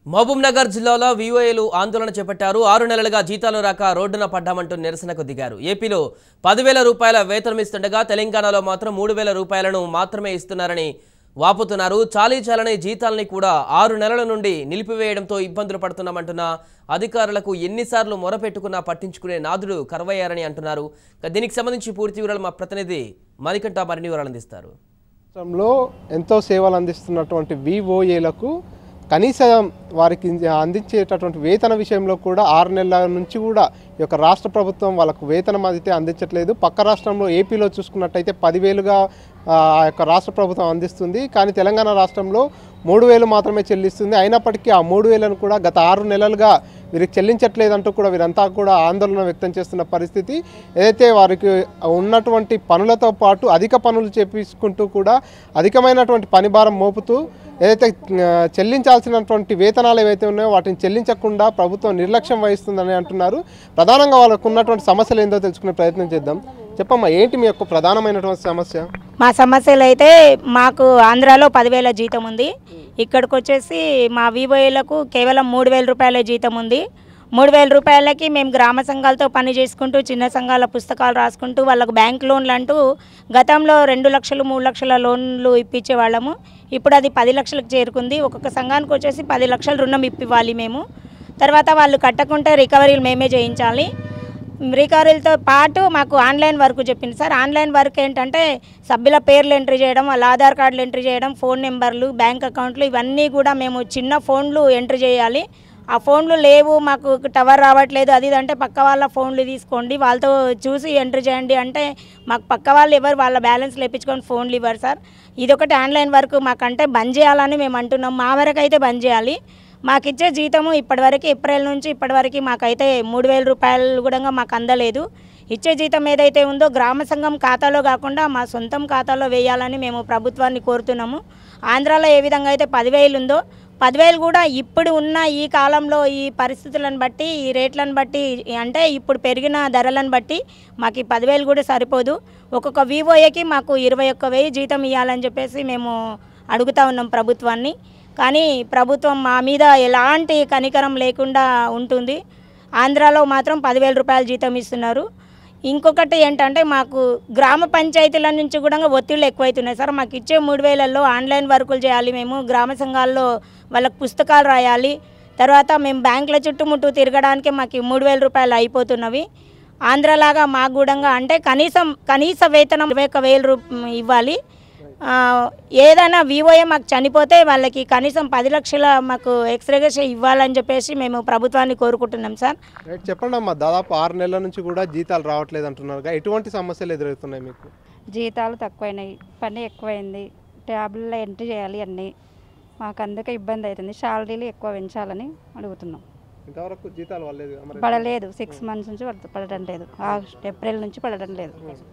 మహబూబ్ నగర్ జిల్లాలో వివోఏలు ఆందోళన చేపట్టారు ఆరు నెలలుగా జీతాలు రాక రోడ్డున పడ్డామంటూ నిరసనకు దిగారు ఏపీలో పదివేల రూపాయల వేతనం ఇస్తుండగా తెలంగాణలో మాత్రం మూడు వేల రూపాయలను మాత్రమే ఇస్తున్నారని వాపుతున్నారు చాలీ చాలని జీతాలని కూడా ఆరు నెలల నుండి నిలిపివేయడంతో ఇబ్బందులు పడుతున్నామంటున్న అధికారులకు ఎన్నిసార్లు మొరపెట్టుకున్నా పట్టించుకునే నాదుడు కరవయ్యారని అంటున్నారు ఇక దీనికి సంబంధించి పూర్తి వివరాలు మా ప్రతినిధి మణికంఠ మరిన్ని వివరాలు అందిస్తారు రాష్ట్రంలో ఎంతో సేవలు అందిస్తున్నటువంటి విఓఏలకు కనీసం వారికి అందించేటటువంటి వేతన విషయంలో కూడా ఆరు నెలల నుంచి కూడా ఈ యొక్క రాష్ట్ర ప్రభుత్వం వాళ్ళకు వేతనం అయితే అందించట్లేదు పక్క రాష్ట్రంలో ఏపీలో చూసుకున్నట్టయితే పదివేలుగా ఆ ఆ యొక్క రాష్ట్ర ప్రభుత్వం అందిస్తుంది కానీ తెలంగాణ రాష్ట్రంలో మూడు వేలు మాత్రమే చెల్లిస్తుంది అయినప్పటికీ ఆ మూడు వేలను కూడా గత ఆరు నెలలుగా వీరికి చెల్లించట్లేదంటూ కూడా వీరంతా కూడా ఆందోళన వ్యక్తం చేస్తున్న పరిస్థితి ఏదైతే వారికి ఉన్నటువంటి పనులతో పాటు అధిక పనులు చేపించుకుంటూ కూడా అధికమైనటువంటి పని భారం మోపుతూ ఏదైతే ఆ, చెల్లించాల్సినటువంటి వేతనాలు ఏవైతే ఉన్నాయో వాటిని చెల్లించకుండా ప్రభుత్వం నిర్లక్ష్యం వహిస్తుందని అంటున్నారు ప్రధానంగా వాళ్ళకు ఉన్నటువంటి సమస్యలు ఏందో తెలుసుకునే ప్రయత్నం చేద్దాం చెప్పమ్మా ఏంటి మీ యొక్క ప్రధానమైనటువంటి సమస్య మా సమస్యలు అయితే మాకు ఆంధ్రాలో పదివేల జీతం ఉంది ఇక్కడికి వచ్చేసి మా వివోఏలకు కేవలం మూడు వేల రూపాయల జీతం ఉంది మూడు వేల రూపాయలకి మేము గ్రామ సంఘాలతో పని చేసుకుంటూ చిన్న సంఘాల పుస్తకాలు రాసుకుంటూ వాళ్ళకు బ్యాంక్ లోన్లు అంటూ గతంలో రెండు లక్షలు మూడు లక్షల లోన్లు ఇప్పించే వాళ్ళము ఇప్పుడు అది పది లక్షలకు చేరుకుంది ఒక్కొక్క సంఘానికి వచ్చేసి పది లక్షల రుణం ఇప్పివ్వాలి మేము తర్వాత వాళ్ళు కట్టకుంటే రికవరీలు మేమే చేయించాలి రికవరీలతో పాటు మాకు ఆన్లైన్ వర్క్ చెప్పింది సార్ ఆన్లైన్ వర్క్ ఏంటంటే సభ్యుల పేర్లు ఎంట్రీ చేయడం వాళ్ళ ఆధార్ కార్డులు ఎంట్రీ చేయడం ఫోన్ నెంబర్లు బ్యాంక్ అకౌంట్లు ఇవన్నీ కూడా మేము చిన్న ఫోన్లు ఎంట్రీ చేయాలి ఆ ఫోన్లు లేవు మాకు టవర్ రావట్లేదు అది ఇది అంటే పక్క వాళ్ళ ఫోన్లు తీసుకోండి వాళ్ళతో చూసి ఎంట్రీ చేయండి అంటే మాకు పక్క వాళ్ళు ఎవరు వాళ్ళ బ్యాలెన్స్ లేపించుకొని ఫోన్లు ఇవ్వరు సార్ ఇదొకటి ఆన్లైన్ వర్క్ మాకంటే బంద్ చేయాలని మేము అంటున్నాం మా వరకు అయితే బంద్ చేయాలి మాకు ఇచ్చే జీతము ఇప్పటివరకు ఏప్రిల్ నుంచి ఇప్పటివరకు మాకైతే మూడు వేల రూపాయలు కూడా మాకు అందలేదు ఇచ్చే జీతం ఏదైతే ఉందో గ్రామ సంఘం ఖాతాలో కాకుండా మా సొంతం ఖాతాలో వేయాలని మేము ప్రభుత్వాన్ని కోరుతున్నాము ఆంధ్రాలో ఏ విధంగా అయితే పదివేలు ఉందో పదివేలు కూడా ఇప్పుడు ఉన్న ఈ కాలంలో ఈ పరిస్థితులను బట్టి ఈ రేట్లను బట్టి అంటే ఇప్పుడు పెరిగిన ధరలను బట్టి మాకు ఈ పదివేలు కూడా సరిపోదు ఒక్కొక్క వివోఏకి మాకు ఇరవై ఒక్క వెయ్యి జీతం ఇవ్వాలని చెప్పేసి మేము అడుగుతా ఉన్నాం ప్రభుత్వాన్ని కానీ ప్రభుత్వం మా మీద ఎలాంటి కనికరం లేకుండా ఉంటుంది ఆంధ్రాలో మాత్రం పదివేల రూపాయల జీతం ఇస్తున్నారు ఇంకొకటి ఏంటంటే మాకు గ్రామ పంచాయతీల నుంచి కూడా ఒత్తిళ్ళు ఎక్కువైతున్నాయి సార్ మాకు ఇచ్చే మూడు వేలల్లో ఆన్లైన్ వర్కులు చేయాలి మేము గ్రామ సంఘాల్లో వాళ్ళకు పుస్తకాలు రాయాలి తర్వాత మేము బ్యాంకుల చుట్టుముట్టు తిరగడానికి మాకు ఈ మూడు వేల రూపాయలు అయిపోతున్నవి ఆంధ్రలాగా మాకు కూడా అంటే కనీసం కనీస వేతనం ఇరవై ఒక్క వేలు రూ ఇవ్వాలి ఆ, ఏదైనా వివోఏ మాకు చనిపోతే వాళ్ళకి కనీసం పది లక్షల మాకు ఎక్స్రేగేషన్ ఇవ్వాలని చెప్పేసి మేము ప్రభుత్వాన్ని కోరుకుంటున్నాం సార్ రైట్ చెప్పండి అమ్మా దాదాపు ఆరు నెలల నుంచి కూడా జీతాలు రావట్లేదు అంటున్నారు ఎటువంటి సమస్యలు ఎదురవుతున్నాయి మీకు జీతాలు తక్కువైనాయి పని ఎక్కువైంది ట్యాబ్లలో ఎంట్రీ చేయాలి అన్నీ మాకు అందుకే ఇబ్బంది అవుతుంది శాలరీలు ఎక్కువ పెంచాలని అడుగుతున్నాం ఇంతవరకు జీతాలు వాళ్ళలేదు మరి పడలేదు సిక్స్ మంత్స్ నుంచి పడ- పడడం లేదు ఆగస్ట్ ఏప్రిల్ నుంచి పడడం లేదు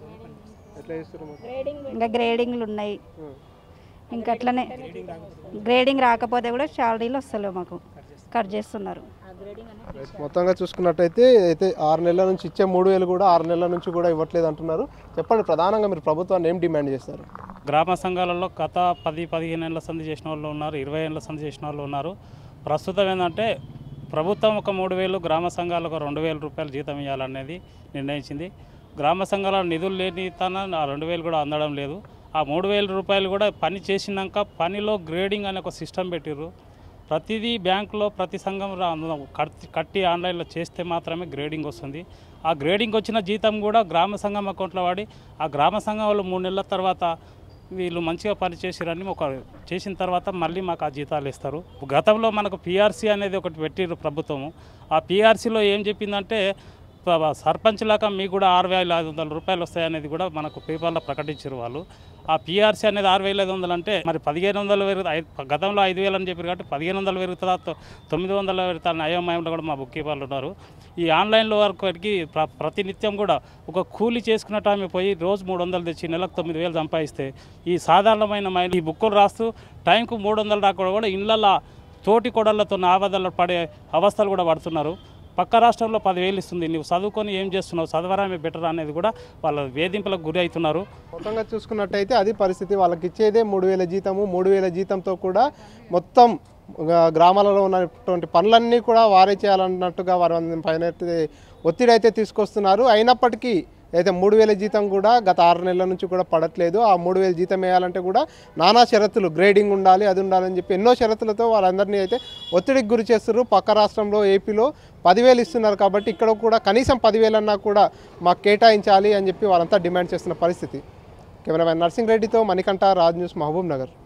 ఎట్లా చేస్తారు మరి? ఇంకా గ్రేడింగ్లు ఉన్నాయి ఇంకా అట్లనే గ్రేడింగ్ రాకపోతే కూడా శాలరీలు వస్తలేవు మాకు కట్ చేస్తున్నారు రైట్. మొత్తంగా చూసుకున్నట్టయితే అయితే ఆరు నెలల నుంచి ఇచ్చే మూడు వేలు కూడా ఆరు నెలల నుంచి కూడా ఇవ్వట్లేదు అంటున్నారు చెప్పండి ప్రధానంగా మీరు ప్రభుత్వాన్ని ఏం డిమాండ్ చేస్తారు గ్రామ సంఘాలలో గత పది పదిహేను ఏళ్ళ సంధి చేసిన వాళ్ళు ఉన్నారు ఇరవై ఏళ్ళ సంధి చేసిన వాళ్ళు ఉన్నారు ప్రస్తుతం ఏంటంటే ప్రభుత్వం ఒక మూడు వేలు గ్రామ సంఘాలకు రెండు వేల రూపాయలు జీతం ఇవ్వాలనేది నిర్ణయించింది గ్రామ సంఘాల నిధులు లేని తన ఆ రెండు వేలు కూడా అందడం లేదు ఆ మూడు వేల రూపాయలు కూడా పని చేసినాక పనిలో గ్రేడింగ్ అనే ఒక సిస్టమ్ పెట్టిర్రు ప్రతిదీ బ్యాంకులో ప్రతి సంఘం రా- కట్టి కట్టి ఆన్లైన్లో చేస్తే మాత్రమే గ్రేడింగ్ వస్తుంది ఆ గ్రేడింగ్ వచ్చిన జీతం కూడా గ్రామ సంఘం అకౌంట్లో వాడి ఆ గ్రామ సంఘం వాళ్ళు మూడు నెలల తర్వాత వీళ్ళు మంచిగా పని చేసిరని ఒక చేసిన తర్వాత మళ్ళీ మాకు ఆ జీతాలు ఇస్తారు గతంలో మనకు పిఆర్సీ అనేది ఒకటి పెట్టిర్రు ప్రభుత్వము ఆ పిఆర్సీలో ఏం చెప్పిందంటే ప- సర్పంచ్ లాగా మీకు కూడా ఆరు వేల ఐదు వందల రూపాయలు వస్తాయనేది కూడా మనకు పేపర్లో ప్రకటించారు వాళ్ళు ఆ పిఆర్సీ అనేది ఆరు వేల ఐదు వందలు అంటే మరి పదిహేను వందలు పెరుగు ఐ- గతంలో ఐదు వేలు అని చెప్పారు కాబట్టి పదిహేను వందలు పెరుగుతుందా తొ- తొమ్మిది వందలు పెరుగుతా అయోమయంలో కూడా మా బుక్ కీపర్లు ఉన్నారు ఈ ఆన్లైన్లో వరకు ప్ర ప్రతినిత్యం కూడా ఒక కూలి చేసుకున్న టైం పోయి రోజు మూడు వందలు తెచ్చి నెలకు తొమ్మిది వేలు సంపాదిస్తే ఈ సాధారణమైన మైండ్ ఈ బుక్కులు రాస్తూ టైంకు మూడు వందలు రాకుండా కూడా ఇళ్ళల్లో తోటి కొడళ్లతో ఆవదలు పడే అవస్థలు కూడా పడుతున్నారు పక్క రాష్ట్రంలో పదివేలు ఇస్తుంది నువ్వు చదువుకొని ఏం చేస్తున్నావు చదవరామే బెటర్ అనేది కూడా వాళ్ళ వేధింపులకు గురి అవుతున్నారు మొత్తంగా చూసుకున్నట్టయితే అది పరిస్థితి వాళ్ళకి ఇచ్చేదే మూడు వేల జీతము మూడు వేల జీతంతో కూడా మొత్తం గా- గ్రామాలలో ఉన్నటువంటి పనులన్నీ కూడా వారే చేయాలన్నట్టుగా వారు పైన అయితే ఒత్తిడి అయితే తీసుకొస్తున్నారు అయినప్పటికీ అయితే మూడు వేల జీతం కూడా గత ఆరు నెలల నుంచి కూడా పడట్లేదు ఆ మూడు వేల జీతం వేయాలంటే కూడా నానా షరతులు గ్రేడింగ్ ఉండాలి అది ఉండాలని చెప్పి ఎన్నో షరతులతో వాళ్ళందరినీ అయితే ఒత్తిడికి గురి చేస్తున్నారు పక్క రాష్ట్రంలో ఏపీలో పదివేలు ఇస్తున్నారు కాబట్టి ఇక్కడ కూడా కనీసం పదివేలు అన్నా కూడా మాకు కేటాయించాలి అని చెప్పి వాళ్ళంతా డిమాండ్ చేస్తున్న పరిస్థితి కెమెరామెన్ నర్సింగ్ రెడ్డితో మణికంఠ రాజ్ న్యూస్ మహబూబ్ నగర్